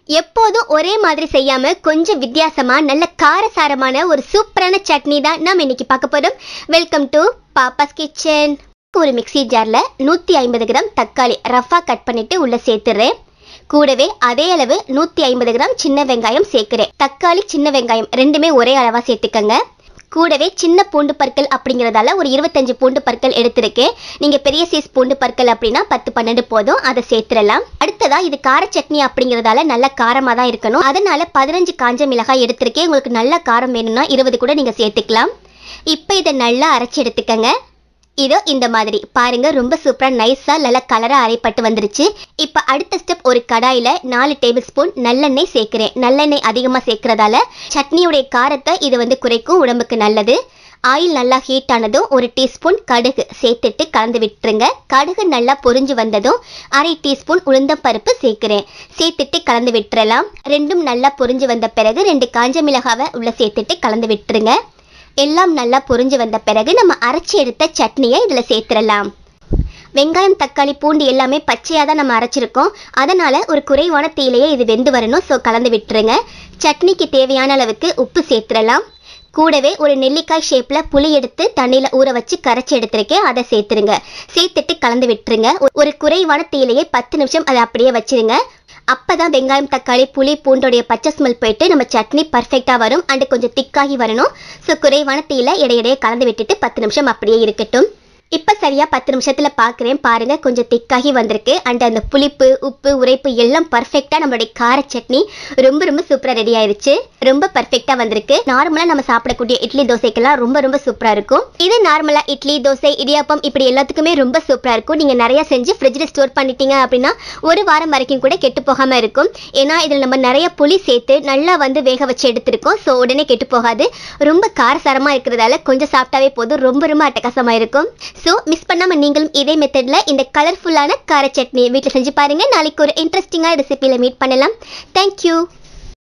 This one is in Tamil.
எப்போதும் ஒரே மாதிரி செய்யாம கொஞ்சம் வித்தியாசமா நல்ல காரசாரமான ஒரு சூப்பரான சட்னி தான் நாம் இன்னைக்கு பார்க்க போறோம் வெல்கம் டு பாப்பாஸ் கிச்சன் ஒரு மிக்ஸி ஜார்ல நூற்றி ஐம்பது கிராம் தக்காளி ரஃபா கட் பண்ணிட்டு உள்ள சேர்த்துறேன் கூடவே அதே அளவு நூற்றி ஐம்பது கிராம் சின்ன வெங்காயம் சேர்க்கிறேன் தக்காளி சின்ன வெங்காயம் ரெண்டுமே ஒரே அளவா சேர்த்துக்கங்க கூடவே சின்ன பூண்டு பற்கள் அப்படிங்கிறதால ஒரு இருபத்தஞ்சு பூண்டு பற்கள் எடுத்திருக்கேன் நீங்க பெரிய சைஸ் பூண்டு பற்கள் அப்படின்னா பத்து பன்னெண்டு போதும் அதை சேர்த்துடலாம் அடுத்ததா இது கார சட்னி அப்படிங்கிறதால நல்ல காரமாக தான் இருக்கணும் அதனால பதினஞ்சு காஞ்ச மிளகாய் எடுத்திருக்கேன் உங்களுக்கு நல்ல காரம் வேணும்னா இருபது கூட நீங்க சேர்த்துக்கலாம் இப்போ இதை நல்லா அரைச்சி எடுத்துக்கங்க இதோ இந்த மாதிரி பாருங்க ரொம்ப சூப்பரா நைஸா நல்ல கலரா அரைப்பட்டு வந்துருச்சு இப்போ அடுத்த ஸ்டெப் ஒரு கடாயில நாலு டேபிள் ஸ்பூன் நல்லெண்ணெய் சேர்க்கிறேன் நல்லெண்ணெய் அதிகமா சேர்க்கறதால சட்னியுடைய காரத்தை இது வந்து குறைக்கும் உடம்புக்கு நல்லது ஆயில் நல்லா ஹீட் ஆனதும் ஒரு டீஸ்பூன் கடுகு சேர்த்துட்டு கலந்து விட்டுருங்க கடுகு நல்லா பொரிஞ்சு வந்ததும் அரை டீஸ்பூன் உளுந்தம் பருப்பு சேர்க்கிறேன் சேர்த்துட்டு கலந்து விட்டுறலாம் ரெண்டும் நல்லா பொரிஞ்சு வந்த பிறகு ரெண்டு காஞ்ச மிளகாவை உள்ள சேர்த்துட்டு கலந்து விட்டுருங்க எல்லாம் நல்லா பொரிஞ்சு வந்த பிறகு நம்ம அரைச்சி எடுத்த சட்னியை இதில் சேர்த்துடலாம் வெங்காயம் தக்காளி பூண்டு எல்லாமே பச்சையாக தான் நம்ம அரைச்சிருக்கோம் அதனால் ஒரு குறைவான தீயிலேயே இது வெந்து வரணும் ஸோ கலந்து விட்டுருங்க சட்னிக்கு தேவையான அளவுக்கு உப்பு சேர்த்துடலாம் கூடவே ஒரு நெல்லிக்காய் ஷேப்பில் புளி எடுத்து தண்ணியில் ஊற வச்சு கரைச்சி எடுத்திருக்கேன் அதை சேர்த்துருங்க சேர்த்துட்டு கலந்து விட்டுருங்க ஒ- ஒரு குறைவான தீயிலேயே பத்து நிமிஷம் அதை அப்படியே வச்சிருங்க அப்பதான் வெங்காயம் தக்காளி புளி பூண்டோடைய பச்சை ஸ்மெல் போயிட்டு நம்ம சட்னி பர்ஃபெக்டாக வரும் அண்ட் கொஞ்சம் திக்காகி வரணும் ஸோ குறைவான தீயில இடையிடையே கலந்து விட்டுட்டு பத்து நிமிஷம் அப்படியே இருக்கட்டும் இப்போ சரியாக பத்து நிமிஷத்தில் பார்க்குறேன் பாருங்கள் கொஞ்சம் திக்காகி வந்திருக்கு அண்ட் அந்த புளிப்பு உப்பு உரைப்பு எல்லாம் பர்ஃபெக்டாக நம்மளுடைய கார சட்னி ரொம்ப ரொம்ப சூப்பராக ரெடி ஆயிருச்சு ரொம்ப பர்ஃபெக்டாக வந்திருக்கு நார்மலாக நம்ம சாப்பிடக்கூடிய இட்லி தோசைக்கெல்லாம் ரொம்ப ரொம்ப சூப்பராக இருக்கும் இது நார்மலாக இட்லி தோசை இடியாப்பம் இப்படி எல்லாத்துக்குமே ரொம்ப சூப்பராக இருக்கும் நீங்கள் நிறைய செஞ்சு ஃப்ரிட்ஜில் ஸ்டோர் பண்ணிட்டீங்க அப்படின்னா ஒரு வாரம் வரைக்கும் கூட கெட்டு போகாமல் இருக்கும் ஏன்னா இதில் நம்ம நிறைய புளி சேர்த்து நல்லா வந்து வேக வச்சு எடுத்திருக்கோம் ஸோ உடனே கெட்டு போகாது ரொம்ப காரசாரமாக இருக்கிறதால கொஞ்சம் சாப்பிட்டாவே போதும் ரொம்ப ரொம்ப அட்டகாசமாக இருக்கும் ஸோ மிஸ் பண்ணாமல் நீங்களும் இதே மெத்தடில் இந்த கலர்ஃபுல்லான கார சட்னி வீட்டில் செஞ்சு பாருங்கள் நாளைக்கு ஒரு இன்ட்ரெஸ்டிங்கான ரெசிபியில் மீட் பண்ணலாம் தேங்க்யூ